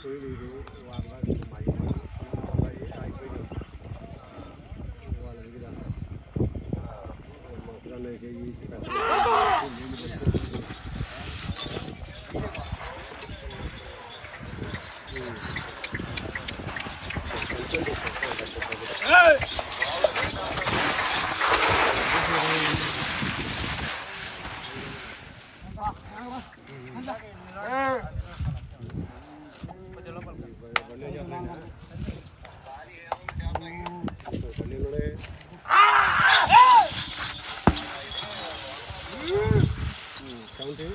పోయి వాళ్ళ మా అబ్బాయి అయిపోయింది వాళ్ళ దగ్గర మొక్కలకి పల్లెలోనే కౌంటీ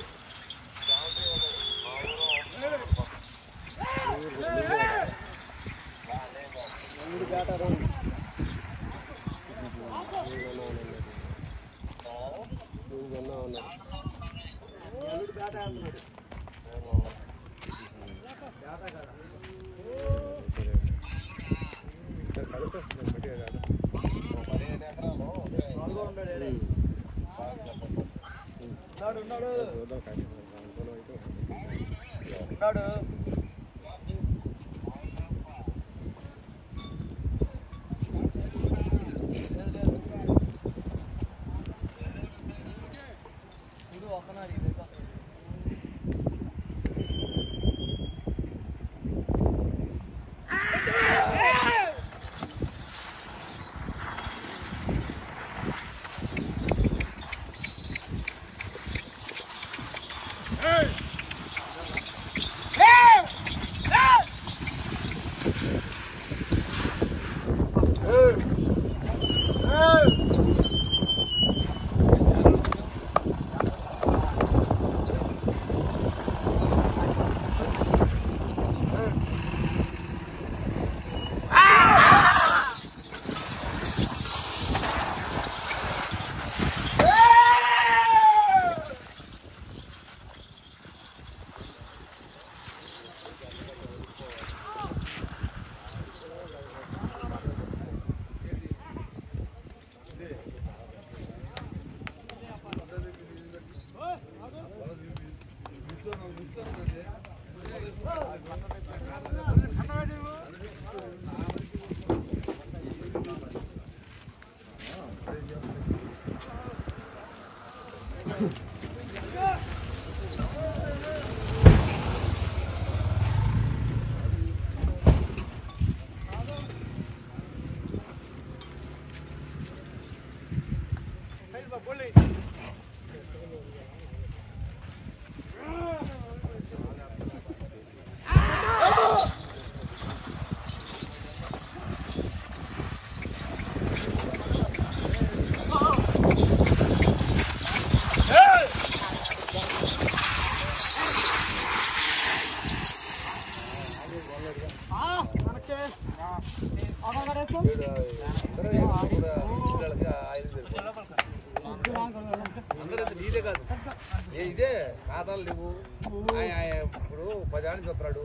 అందరూ నీదే కాదు ఏ ఇదే ఖాతాలు లేవు ఆయన ఆయన ఇప్పుడు పదానికి వస్తున్నాడు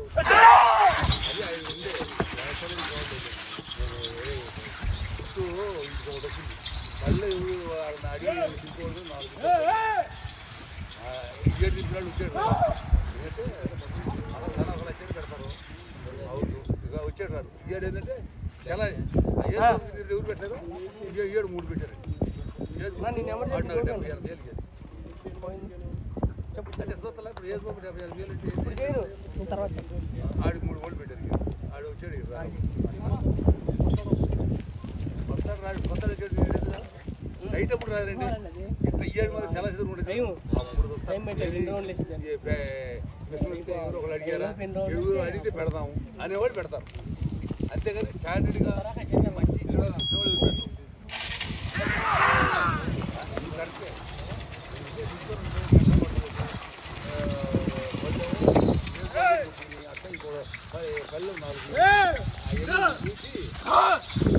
అది ఆయన ఉండే వ్యవసాయం బాగుండేది. నేను ఏ- చుట్టూ ఇంటికి ఒకటి వచ్చింది మళ్ళీ ఎవరు వాళ్ళని అడిగి దింపుకోవడం నాలుగు ఆ, ఇయ్యేడు దింపినాడు వచ్చాడు ఎందుకంటే అలా ధన ఒక లక్షలు పెడతారు అవును ఇక వచ్చాడు రాదు ఇయ్యాడు ఏంటంటే చాలా ఎవరు పెట్టారు ఇయ్య- ఇయ్యాడు మూడు పెట్టారు ఆడినారు డెబ్బై ఆరు వేలు ఇయ్యాడు. అంటే చూస్తలే ఇప్పుడు ఏ చూపు డెబ్బై ఆరు వేలు అంటే ఏంటి? ఆడికి మూడు ఓళ్ళు పెట్టారు ఇక. ఆడు వచ్చాడు ఇక రాడు. వస్తాడు రాడు కొత్తగా వచ్చాడు వీడు ఎదురా. నైట్ అప్పుడు రాదండి ఇట్లా ఇయ్యాడు మరి చాలా సిద్ధం ఉండేది అప్పుడు వస్తాడు. ఏ ప్రే- ప్రశ్నలు అడిగితే ఎవరో ఒకళ్ళు అడిగారా ఎవరు అడిగితే పెడదాము అనేవాళ్ళు పెడతారు అంతేగాని స్టాండర్డ్గా మంచి ఇచ్చేవాళ్ళు ఇచ్చేవాళ్ళు పెట్టరు ఇది కరెక్టే. అక్క ఇంకో ప- పల్లె నాలుగు అవన్నీ చూసి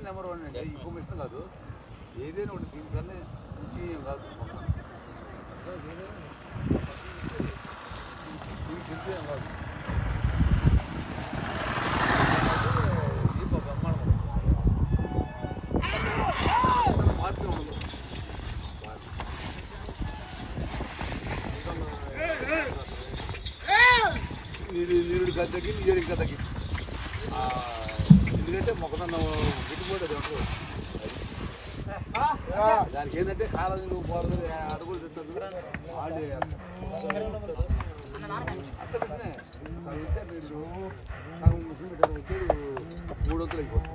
నెంబర్ వన్ అండి ఈ భూమి ఇష్టం కాదు ఏదైనా ఒకటి దీనికన్నా మించి ఏం కాదు దీనికి మించి ఏం కాదు దీప బ్రహ్మాండం మార్పు ఉండదు నీరు నీరుడి గద్దకి నీరుడి గద్దకి ఆ, ఎందుకంటే మొక్కదన్న గిట్టుబాటు అది ఉంటుంది అది. దానికి ఏంటంటే కాలం నీరు పోరదు అడుగులు తింటుంది వాళ్ళు అట్లా పెట్టినే అయితే వీళ్ళు సగం ముస్లిం పెట్టారు వచ్చి మూడు వంతులు అయిపోతుంది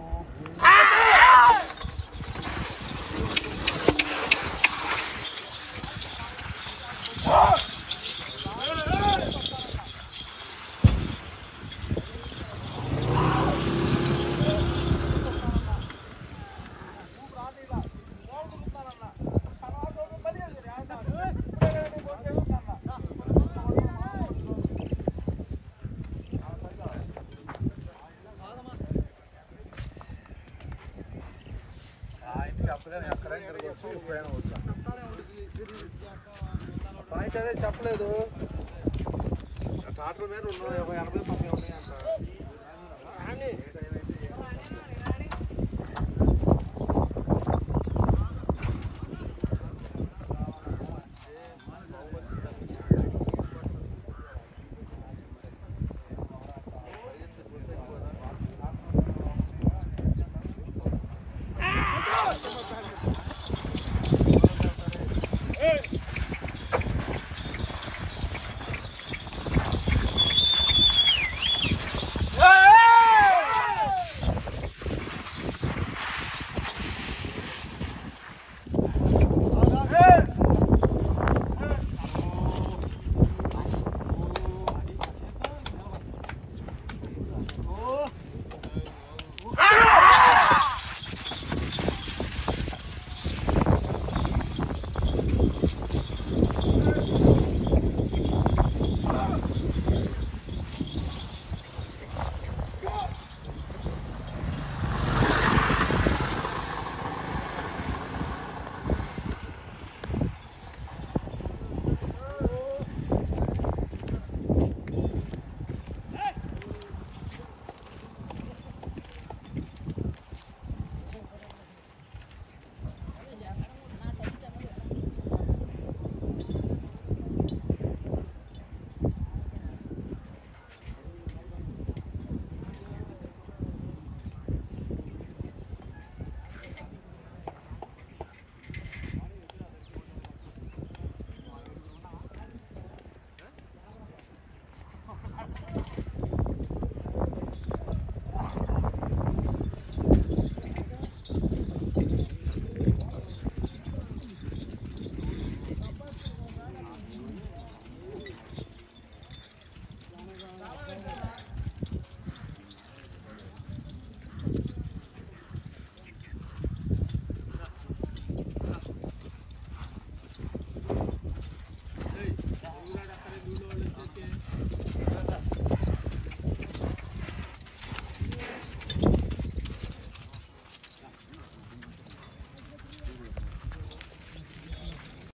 పాయింట్ అదే చెప్పలేదు టాటర్ మీద రెండు ఎనభై తొంభై ఉన్నాయి అంట